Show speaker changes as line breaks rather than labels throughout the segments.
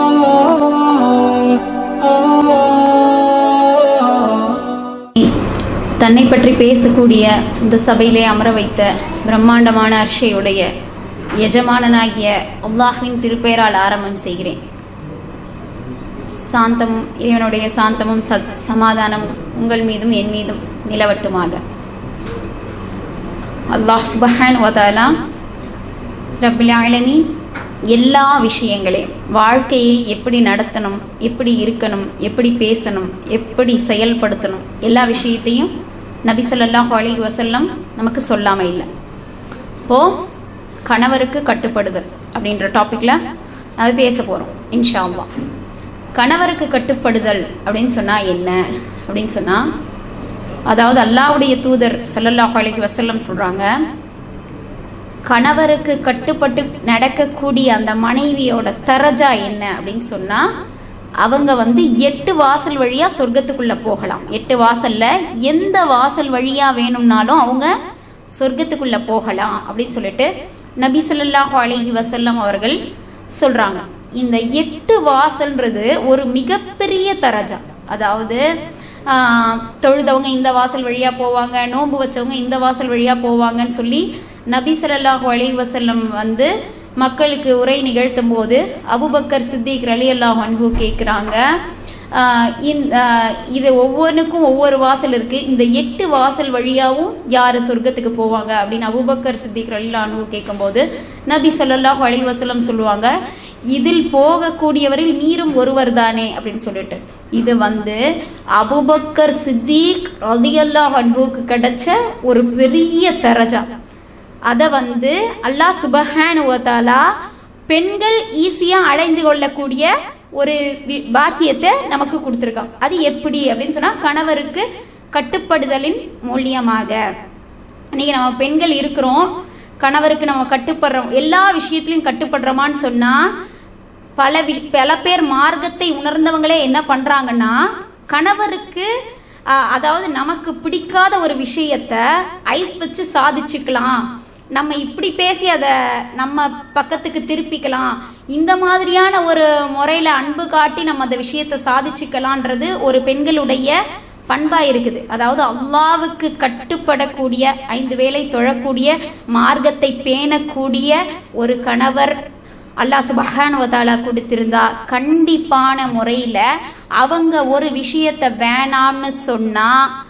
தன்னை பற்றி பேசக்கூடிய இந்த சபையிலே அமர வைத்த பிரம்மாண்டமான அர்ஷையுடைய எஜமானனாகிய அல்லாஹ்வின் திருப்பெயரால் ஆரம்பம் செய்கிறேன் சாந்தமும் இறைவனுடைய சாந்தமும் சத் சமாதானம் உங்கள் மீதும் என் மீதும் நிலவட்டுமாக அல்லாஹ் சுபஹான் வதாலா ரபில் ஆலமீன் எல்லா விஷயங்களையும் வாழ்க்கையை எப்படி நடத்தணும் எப்படி இருக்கணும் எப்படி பேசணும் எப்படி செயல்படுத்தணும் எல்லா விஷயத்தையும் நபி ஸல்லல்லாஹு அலைஹி வஸல்லம் நமக்கு சொல்லாமல் இல்லை இப்போது கணவருக்கு கட்டுப்படுதல் அப்படின்ற டாப்பிக்கில் நம்ம பேச போகிறோம் இன்ஷா அல்லாஹ் கணவருக்கு கட்டுப்படுதல் அப்படின்னு சொன்னால் என்ன அப்படின்னு சொன்னால் அதாவது அல்லாஹ்வுடைய தூதர் ஸல்லல்லாஹு அலைஹி வஸல்லம் சொல்கிறாங்க கணவருக்கு கட்டுப்பட்டு நடக்கக்கூடிய அந்த மனைவியோட தரஜா என்ன அப்படின்னு சொன்னா அவங்க வந்து எட்டு வாசல் வழியா சொர்க்கத்துக்குள்ள போகலாம் எட்டு வாசல்ல எந்த வாசல் வழியா வேணும்னாலும் அவங்க சொர்க்கத்துக்குள்ள போகலாம் அப்படின்னு சொல்லிட்டு நபி ஸல்லல்லாஹு அலைஹி வஸல்லம் அவர்கள் சொல்றாங்க இந்த எட்டு வாசல்ன்றது ஒரு மிகப்பெரிய தரஜா அதாவது ஆஹ், தொழுதவங்க இந்த வாசல் வழியா போவாங்க நோன்பு வச்சவங்க இந்த வாசல் வழியா போவாங்கன்னு சொல்லி நபி ஸல்லல்லாஹு அலைஹி வஸல்லம் வந்து மக்களுக்கு உரை நிகழ்த்தும் போது அபுபக்கர் சித்திக் ரலி அல்லாஹ் அன்ஹு கேட்குறாங்க இது ஒவ்வொன்றுக்கும் ஒவ்வொரு வாசல் இருக்கு இந்த எட்டு வாசல் வழியாவும் யார் சொர்க்கத்துக்கு போவாங்க அப்படின்னு அபுபக்கர் சித்திக் ரலி அன்ஹு கேட்கும்போது நபி ஸல்லல்லாஹு அலைஹி வஸல்லம் சொல்லுவாங்க இதில் போகக்கூடியவரில் நீரும் ஒருவர் தானே அப்படின்னு சொல்லிட்டு இது வந்து அபுபக்கர் சித்திக் ரலியல்லாஹு அன்ஹுக்கு கிடைச்ச ஒரு பெரிய தரஜா அதை வந்து அல்லாஹ் சுபஹான் வத்தாலா பெண்கள் ஈஸியாக அடைந்து கொள்ளக்கூடிய ஒரு வி- பாக்கியத்தை நமக்கு கொடுத்துருக்கான் அது எப்படி அப்படின்னு சொன்னால் கணவருக்கு கட்டுப்படுதலின் மூலியமாக இன்னைக்கு நம்ம பெண்கள் இருக்கிறோம் கணவருக்கு நம்ம கட்டுப்படுறோம் எல்லா விஷயத்திலையும் கட்டுப்படுறோமான்னு சொன்னால் பல வி பல பேர் மார்க்கத்தை உணர்ந்தவங்களே என்ன பண்ணுறாங்கன்னா கணவருக்கு ஆஹ், அதாவது நமக்கு பிடிக்காத ஒரு விஷயத்த ஐஸ் வச்சு சாதிச்சுக்கலாம் நம்ம இப்படி பேசி அதை நம்ம பக்கத்துக்கு திருப்பிக்கலாம் இந்த மாதிரியான ஒரு முறையில் அன்பு காட்டி நம்ம அந்த விஷயத்தை சாதிச்சுக்கலான்றது ஒரு பெண்களுடைய பண்பா இருக்குது அதாவது அல்லாவுக்கு கட்டுப்படக்கூடிய ஐந்து வேளை தொழக்கூடிய மார்க்கத்தை பேணக்கூடிய ஒரு கணவர் அல்லாஹ் சுபஹானுவதாலா கொடுத்திருந்தா கண்டிப்பான முறையில் அவங்க ஒரு விஷயத்தை வேணாம்னு சொன்னா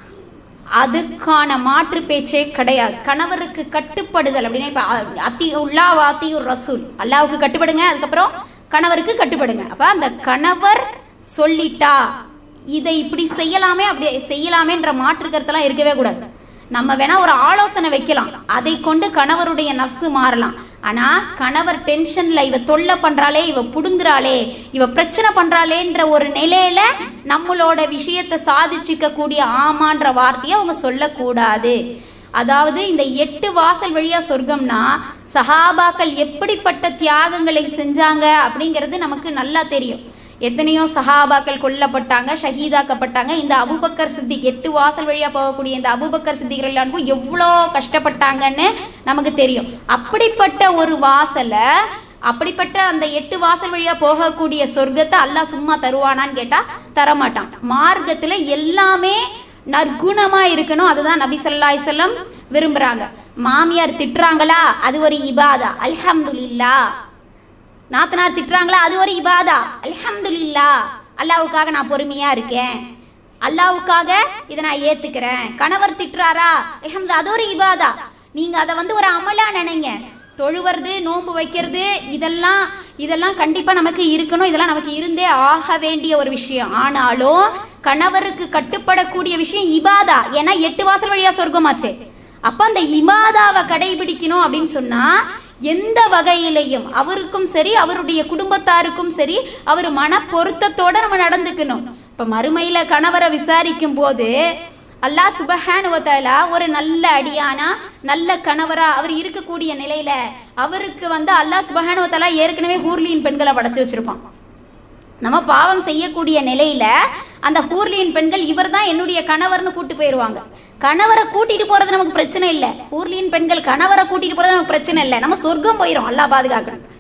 அதுக்கான மாற்று பேச்சே கிடையாது கணவருக்கு கட்டுப்படுதல் அப்படின்னா இப்போ அத்தி உள்ளா வாத்தி ரசூல் அல்லாவுக்கு கட்டுப்படுங்க அதுக்கப்புறம் கணவருக்கு கட்டுப்படுங்க அப்போ அந்த கணவர் சொல்லிட்டா இதை இப்படி செய்யலாமே அப்படி செய்யலாமேன்ற மாற்று கருத்தெல்லாம் இருக்கவே கூடாது நம்ம வேணா ஒரு ஆலோசனை வைக்கலாம் அதை கொண்டு கணவருடைய நஃப்ஸு மாறலாம் ஆனா கணவர் டென்ஷன்ல இவ தொல்லை பண்றாளே இவ புடுங்குறாளே இவ பிரச்சனை பண்றாளேன்ற ஒரு நிலையில நம்மளோட விஷயத்தை சாதிச்சுக்க கூடிய ஆமான்ற வார்த்தையை அவங்க சொல்லக்கூடாது அதாவது இந்த எட்டு வாசல் வழியா சொர்க்கம்னா சஹாபாக்கள் எப்படிப்பட்ட தியாகங்களை செஞ்சாங்க அப்படிங்கிறது நமக்கு நல்லா தெரியும் எத்தனையோ சஹாபாக்கள் கொல்லப்பட்டாங்க ஷஹீதாக்கப்பட்டாங்க இந்த அபுபக்கர் சித்திக் எட்டு வாசல் வழியா போகக்கூடிய இந்த அபுபக்கர் சித்திகர்களுக்கும் எவ்வளோ கஷ்டப்பட்டாங்கன்னு நமக்கு தெரியும் அப்படிப்பட்ட ஒரு வாசலை அப்படிப்பட்ட அந்த எட்டு வாசல் வழியா போகக்கூடிய சொர்க்கத்தை அல்லாஹ் சும்மா தருவானான்னு கேட்டா தரமாட்டான் மார்க்கத்துல எல்லாமே நற்குணமா இருக்கணும் அதுதான் நபி ஸல்லல்லாஹு அலைஹி வஸல்லம் விரும்புறாங்க மாமியார் திட்டுறாங்களா அது ஒரு இபாதா அல்ஹம்துலில்லாஹ் நாத்தனார் திட்டுறாங்களா அது ஒரு இபாதா அல்ஹம்துலில்லா அல்லாவுக்காக நான் பொறுமையா இருக்கேன் அல்லாவுக்காக இதை நான் ஏத்துக்கிறேன் கணவர் திட்டுறாரா அல்ஹம்து அது ஒரு இபாதா நீங்க அதை வந்து ஒரு அமலா நினைங்க தொழுவது நோன்பு வைக்கிறது இதெல்லாம் இதெல்லாம் கண்டிப்பா நமக்கு இருக்கணும் இதெல்லாம் நமக்கு இருந்தே ஆக வேண்டிய ஒரு விஷயம் ஆனாலும் கணவருக்கு கட்டுப்படக்கூடிய விஷயம் இபாதா ஏன்னா எட்டு வாசல் வழியா சொர்க்கமாச்சே அப்ப அந்த இபாதாவை கடைபிடிக்கணும் அப்படின்னு சொன்னா எந்த வகையிலையும் அவருக்கும் சரி அவருடைய குடும்பத்தாருக்கும் சரி அவர் மன பொருத்தத்தோட நம்ம நடந்துக்கணும் இப்ப மறுமையில கணவரை விசாரிக்கும் போது அல்லாஹ் சுபஹானுவத்தாலா ஒரு நல்ல அடியானா நல்ல கணவரா அவர் இருக்கக்கூடிய நிலையில அவருக்கு வந்து அல்லாஹ் சுபஹானுவத்தாலா ஏற்கனவே ஹூர்லியின் பெண்களை படைச்சு வச்சிருப்பான் நம்ம பாவம் செய்யக்கூடிய நிலையில அந்த ஹூர்லியின் பெண்கள் இவர் தான் என்னுடைய கணவர்னு கூட்டு போயிருவாங்க கணவரை கூட்டிட்டு போறது நமக்கு பிரச்சனை இல்லை ஹூர்லியின் பெண்கள் கணவரை கூட்டிட்டு போறது நமக்கு பிரச்சனை இல்லை நம்ம சொர்க்கம் போயிடும் அல்லாஹ் பாதுகாக்கணும்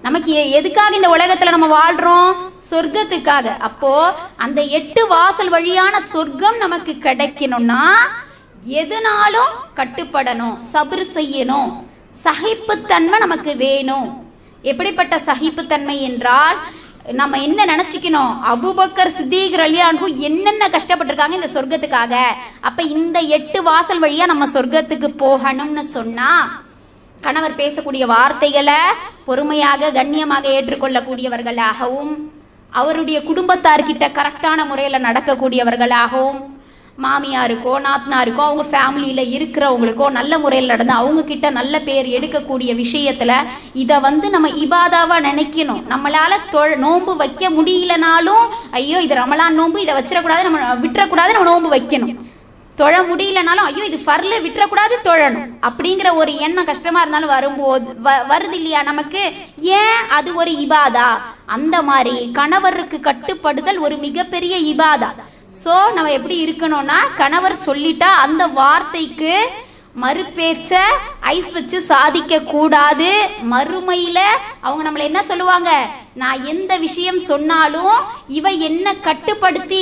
நமக்கு எ- எதுக்காக இந்த உலகத்துல நம்ம வாழ்றோம் சொர்க்கத்துக்காக அப்போ அந்த எட்டு வாசல் வழியான சொர்க்கம் நமக்கு கிடைக்கணும்னா எதுனாலும் கட்டுப்படணும் சபர் செய்யணும் சகிப்புத்தன்மை நமக்கு வேணும் எப்படிப்பட்ட சகிப்புத்தன்மை என்றால் நம்ம என்ன நினைச்சுக்கணும் அபுபக்கர் சித்திக் ரலியான்ஹு என்னென்ன கஷ்டப்பட்டிருக்காங்க இந்த சொர்க்கத்துக்காக அப்ப இந்த எட்டு வாசல் வழியா நம்ம சொர்க்கத்துக்கு போகணும்னு சொன்னா கணவர் பேசக்கூடிய வார்த்தைகளை பொறுமையாக கண்ணியமாக ஏற்றுக்கொள்ளக்கூடியவர்களாகவும் அவருடைய குடும்பத்தார்கிட்ட கரெக்டான முறையில் நடக்கக்கூடியவர்களாகவும் மாமியாருக்கோ நாத்தனாருக்கோ அவங்க ஃபேமிலியில் இருக்கிறவங்களுக்கோ நல்ல முறையில் நடந்து அவங்க கிட்ட நல்ல பேர் எடுக்கக்கூடிய விஷயத்துல இதை வந்து நம்ம இபாதாவா நினைக்கணும் நம்மளால தொழ நோன்பு வைக்க முடியலனாலும் ஐயோ இது ரமலான் நோன்பு இதை வச்சிடக்கூடாது நம்ம விட்டுறக்கூடாது நம்ம நோன்பு வைக்கணும் தொழ முடியலனாலும் ஐயோ இது ஃபர்ல விட்டுறக்கூடாது தொழணும் அப்படிங்கிற ஒரு எண்ணம் கஷ்டமா இருந்தாலும் வரும்போது வ- வருது இல்லையா நமக்கு ஏன் அது ஒரு இபாதா அந்த மாதிரி கணவருக்கு கட்டுப்படுதல் ஒரு மிகப்பெரிய இபாதா சோ நம்ம எப்படி இருக்கணும்னா கணவர் சொல்லிட்டா அந்த வார்த்தைக்கு மறுபேச்ச ஐஸ் வச்சு சாதிக்க கூடாது மறுமையில அவங்க நம்மள என்ன சொல்லுவாங்க நான் எந்த விஷயம் சொன்னாலும் இவ என்ன கட்டுப்படுத்தி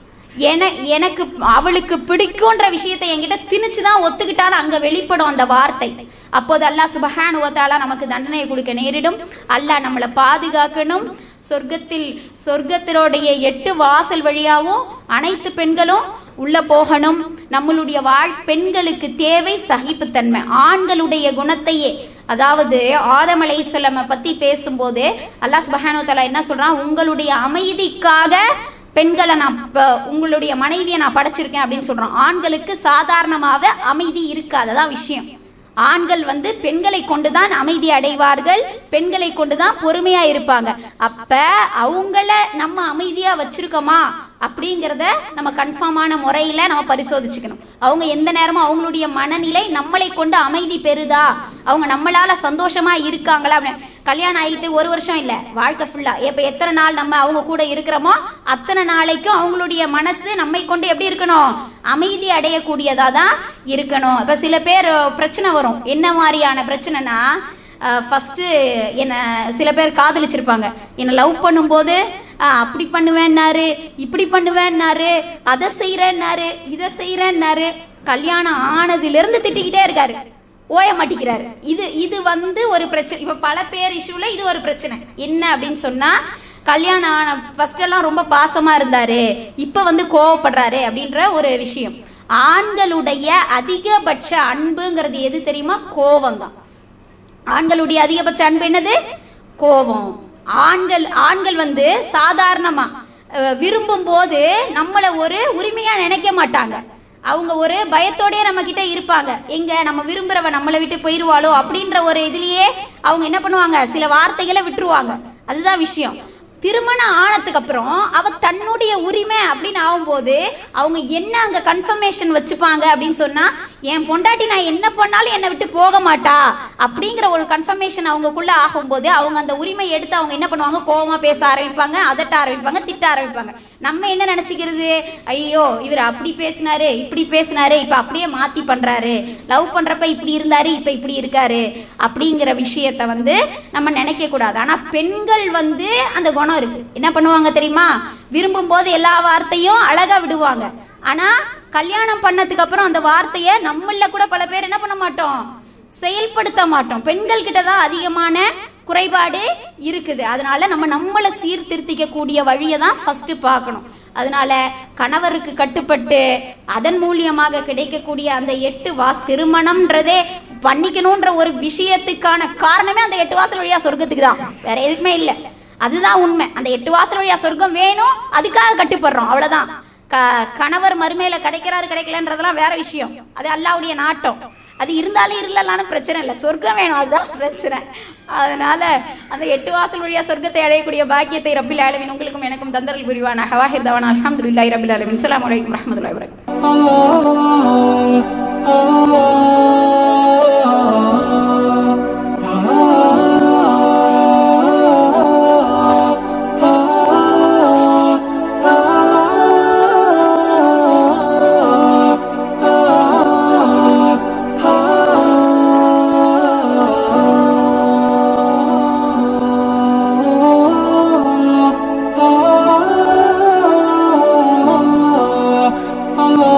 என எனக்கு அவளுக்கு பிடிக்கும்ன்ற விஷயத்தை என்கிட்ட திணிச்சு தான் ஒத்துக்கிட்டான்னு அங்க வெளிப்படும் அந்த வார்த்தை அப்போது அல்லாஹ் சுபஹான் ஓத்தாலா நமக்கு தண்டனையை கொடுக்க நேரிடும் அல்லாஹ் நம்மளை பாதுகாக்கணும் சொர்க்கத்தில் சொர்க்கத்தினுடைய எட்டு வாசல் வழியாவும் அனைத்து பெண்களும் உள்ள போகணும் நம்மளுடைய வாழ் பெண்களுக்கு தேவை சகிப்புத்தன்மை ஆண்களுடைய குணத்தையே அதாவது ஆதம் அலைஹிஸ்ஸலாம பத்தி பேசும்போது அல்லாஹ் சுபஹானு தஆலா என்ன சொல்றான் உங்களுடைய அமைதிக்காக பெண்களை நான் ப- உங்களுடைய மனைவியை நான் படைச்சிருக்கேன் அப்படின்னு சொல்றோம் ஆண்களுக்கு சாதாரணமாக அமைதி இருக்காது அதான் விஷயம் ஆண்கள் வந்து பெண்களை கொண்டுதான் அமைதி அடைவார்கள் பெண்களை கொண்டுதான் பொறுமையா இருப்பாங்க அப்ப அவங்கள நம்ம அமைதியா வச்சிருக்கோமா அப்படிங்கிறத நம்ம கன்ஃபார்மான முறையில நம்ம பரிசோதிச்சுக்கணும் அவங்க எந்த நேரமும் அவங்களுடைய மனநிலை நம்மளை கொண்டு அமைதி பெறுதா அவங்க நம்மளால சந்தோஷமா இருக்காங்களா அப்படின்னு கல்யாணம் ஆகிட்டு ஒரு வருஷம் இல்ல வாழ்க்கை ஃபுல்லா இப்ப எத்தனை நாள் நம்ம அவங்க கூட இருக்கிறோமோ அத்தனை நாளைக்கும் அவங்களுடைய மனசு நம்மை கொண்டு எப்படி இருக்கணும் அமைதி அடையக்கூடியதா தான் இருக்கணும் இப்ப சில பேர் பிரச்சனை வரும் என்ன மாதிரியான பிரச்சனைனா ஃபஸ்ட்டு என்னை சில பேர் காதலிச்சிருப்பாங்க என்னை லவ் பண்ணும்போது அஹ், அப்படி பண்ணுவேன்னாரு இப்படி பண்ணுவேன்னாரு அதை செய்கிறேன்னாரு இதை செய்கிறேன்னாரு கல்யாணம் ஆனதுலேருந்து திட்டிக்கிட்டே இருக்காரு ஓய மாட்டிக்கிறாரு இது இது வந்து ஒரு பிரச்சனை இப்போ பல பேர் இஷ்யூல இது ஒரு பிரச்சனை என்ன அப்படின்னு சொன்னா கல்யாணம் ஆன ஃபர்ஸ்ட் எல்லாம் ரொம்ப பாசமா இருந்தாரு இப்போ வந்து கோவப்படுறாரு அப்படின்ற ஒரு விஷயம் ஆண்களுடைய அதிகபட்ச அன்புங்கிறது எது தெரியுமா கோவம் தான் ஆண்களுடைய அதிகபட்ச அன்பு என்னது கோபம் ஆண்கள் ஆண்கள் வந்து சாதாரணமா அஹ், விரும்பும் போது நம்மளை ஒரு உரிமையா நினைக்க மாட்டாங்க அவங்க ஒரு பயத்தோடயே நம்ம கிட்ட இருப்பாங்க எங்க நம்ம விரும்புறவ நம்மளை விட்டு போயிருவாளோ அப்படின்ற ஒரு இதுலயே அவங்க என்ன பண்ணுவாங்க சில வார்த்தைகளை விட்டுருவாங்க அதுதான் விஷயம் திருமணம் ஆனதுக்கு அப்புறம் அவ தன்னுடைய உரிமை அப்படின்னு ஆகும்போது அவங்க என்ன அங்க கன்ஃபர்மேஷன் வச்சுப்பாங்க அப்படின்னு சொன்னா என் பொண்டாட்டி நான் என்ன பண்ணாலும் என்னை விட்டு போக மாட்டா அப்படிங்கிற ஒரு கன்ஃபர்மேஷன் அவங்கக்குள்ள ஆகும்போது அவங்க அந்த உரிமை எடுத்து அவங்க என்ன பண்ணுவாங்க கோவமா பேச ஆரம்பிப்பாங்க அதட்ட ஆரம்பிப்பாங்க திட்ட ஆரம்பிப்பாங்க நம்ம என்ன நினைச்சுக்கிறது ஐயோ இவர் அப்படி பேசினாரு இப்படி பேசினாரு இப்ப அப்படியே மாத்தி பண்றாரு லவ் பண்றப்ப இப்படி இருந்தாரு இப்ப இப்படி இருக்காரு அப்படிங்கிற விஷயத்த வந்து நம்ம நினைக்க கூடாது ஆனா பெண்கள் வந்து அந்த குணம் இருக்கு என்ன பண்ணுவாங்க தெரியுமா விரும்பும் போது எல்லா வார்த்தையும் அழகா விடுவாங்க ஆனா கல்யாணம் பண்ணதுக்கு அப்புறம் அந்த வார்த்தையை நம்மள கூட பல பேர் என்ன பண்ண மாட்டோம் செயல்படுத்த மாட்டோம் பெண்கள் கிட்ட தான் அதிகமான குறைபாடு இருக்குது அதனால நம்ம நம்மளை சீர்திருத்திக்க கூடிய வழியை தான் ஃபர்ஸ்ட் பார்க்கணும் அதனால கணவருக்கு கட்டுப்பட்டு அதன் மூலியமாக கிடைக்கக்கூடிய அந்த எட்டு வாஸ் திருமணம்ன்றதே பண்ணிக்கணும்ன்ற ஒரு விஷயத்துக்கான காரணமே அந்த எட்டு வாசல் வழியா சொர்க்கத்துக்கு தான் வேற எதுக்குமே இல்லை அதுதான் உண்மை அந்த எட்டு வாசல் வழியா சொர்க்கம் வேணும் அதுக்காக கட்டுப்படுறோம் அவ்வளவுதான் க கணவர் மறுமையில கிடைக்கிறாரு கிடைக்கலன்றதெல்லாம் வேற விஷயம் அது அல்லாவுடைய நாட்டம் அது இருந்தாலும் இல்லலான்னு பிரச்சனை இல்லை சொர்க்கம் வேணும் அதுதான் பிரச்சனை அதனால அந்த எட்டு வாசல் வழியா சொர்க்கத்தை அடையக்கூடிய பாக்கியத்தை ரப்பில் ஆலமின் உங்களுக்கும் எனக்கும் தந்தரல் புரிவான ஹவாஹிர் தவான் அல்ஹம்துலில்லாஹி ரப்பில் ஆலமின் அஸ்ஸலாமு அலைக்கும் வரஹ்மத்துல்லாஹி வபரகாத்துஹு
ah الله